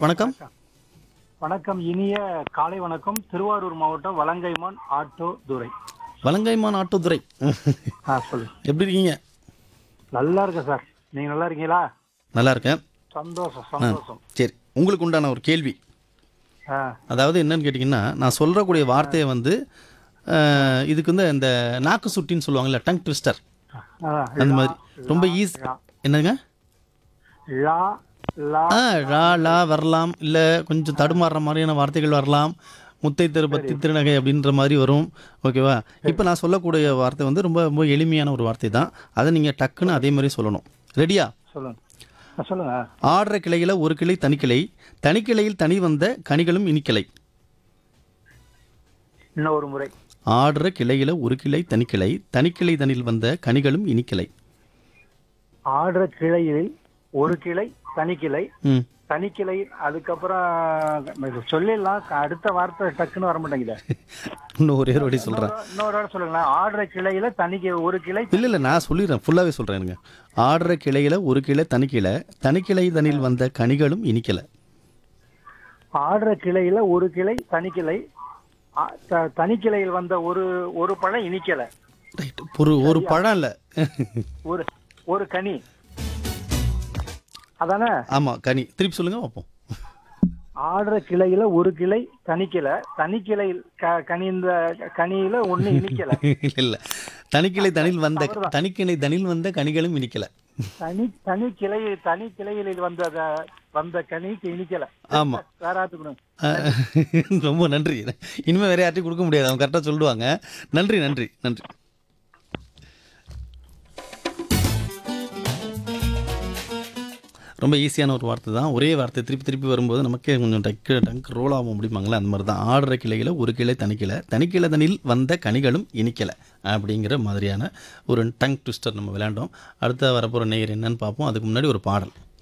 வணக்கம் வணக்கம் இனிய காலை வணக்கம் திருவாரூர் மாவட்டம் வலங்கைமான் ஆட்டோ துரை வலங்கைமான் ஆட்டோதுறை ஆ சொல்லு எப்படி இருக்கீங்க நல்லா இருக்கேன் சார் நீங்க நல்லா இருக்கீங்களா நல்லா இருக்கேன் சந்தோஷம் சந்தோஷம் சரி உங்களுக்கு உண்டான ஒரு கேள்வி ஆ அதாவது என்னன்னு கேட்டிங்கன்னா நான் சொல்கிறக்கூடிய வார்த்தையை வந்து அஹ், இதுக்கு வந்து இந்த நாக்கு சுட்டின்னு சொல்லுவாங்கல்ல டங் ட்விஸ்டர் ஆ, அந்த மாதிரி ரொம்ப ஈஸி என்னங்க லா லா ஆ ரா லா வரலாம் இல்லை கொஞ்சம் தடுமாறுற மாதிரியான வார்த்தைகள் வரலாம் முத்தை திருப்பத்தி திருநகை அப்படின்ற மாதிரி வரும் ஓகேவா இப்போ நான் சொல்லக்கூடிய வார்த்தை வந்து ரொம்ப ரொம்ப எளிமையான ஒரு வார்த்தை தான் அதை நீங்கள் டக்குன்னு அதே மாதிரி சொல்லணும் ரெடியா சொல்லுங்க ஆ, சொல்லுங்க ஆடுற கிளையில் ஒரு கிளை தனிக்கிளை தனிக்கிளையில் தனி வந்த கனிகளும் இனிக்கிளை இன்னும் ஒரு முறை ஆடுற கிளையில் ஒரு கிளை தனிக்கிளை தனிக்கிளை தனில் வந்த கனிகளும் இனிக்கிளை ஆடுற கிளையில் ஒரு கிளை தனி கிளை ம் தனி கிளை அதுக்கப்புறம் இது சொல்லிடலாம் அடுத்த வார்த்தை டக்குன்னு வர மாட்டேங்குது இன்னும் ஒரே ஒரு வாட்டி சொல்கிறேன் இன்னொரு வாரம் சொல்லுங்களேன் ஆடுற கிளையில தனி கி- ஒரு கிளை இல்லை இல்லை நான் சொல்லிடுறேன் ஃபுல்லாகவே சொல்கிறேனுங்க ஆடுற கிளையில் ஒரு கிளை தனிக்கிளை தனிக்கிளை தனில் வந்த கனிகளும் இனிக்கலை ஆடுற கிளையில ஒரு கிளை தனி கிளை ஆ, த- தனி கிளையில் வந்த ஒரு ஒரு பழம் இனிக்கல ரைட் ஒரு ஒரு பழம் இல்லை ஒரு ஒரு கனி அதானே ஆமாம் கனி திருப்பி சொல்லுங்க பார்ப்போம் ஆடுற கிளையில ஒரு கிளை தனி கிளை தனி கிளை க- கனிந்த கனியில ஒண்ணு இனிக்கல இல்லை இல்லை தனிக்கிளை தனில் வந்த தனிக்கிளை தனில் வந்த கனிகளும் இனிக்கலை தனி தனி கிளை தனி கிளையில் வந்த த- வந்த கனிக்கு இனிக்கல ஆமாம் வேற ஆத்துக்கணும் ரொம்ப நன்றி இனிமேல் வேற யார்ட்டையும் கொடுக்க முடியாது அவங்க கரெக்டாக சொல்லுவாங்க நன்றி நன்றி நன்றி ரொம்ப ஈஸியான ஒரு வார்த்தை தான் ஒரே வார்த்தை திருப்பி திருப்பி வரும்போது நமக்கே கொஞ்சம் டக்கு டங்க் ரோல் ஆகும் முடியுமாங்களே அந்த மாதிரி தான் ஆடுற கிளையில் ஒரு கிளை தனிக்கிளை தனிக்கிளை தனில் வந்த கனிகளும் இனிக்கலை அப்படிங்கிற மாதிரியான ஒரு டங் ட்விஸ்டர் நம்ம விளையாண்டோம் அடுத்த வரப்போகிற நேயர் என்னன்னு பார்ப்போம் அதுக்கு முன்னாடி ஒரு பாடல்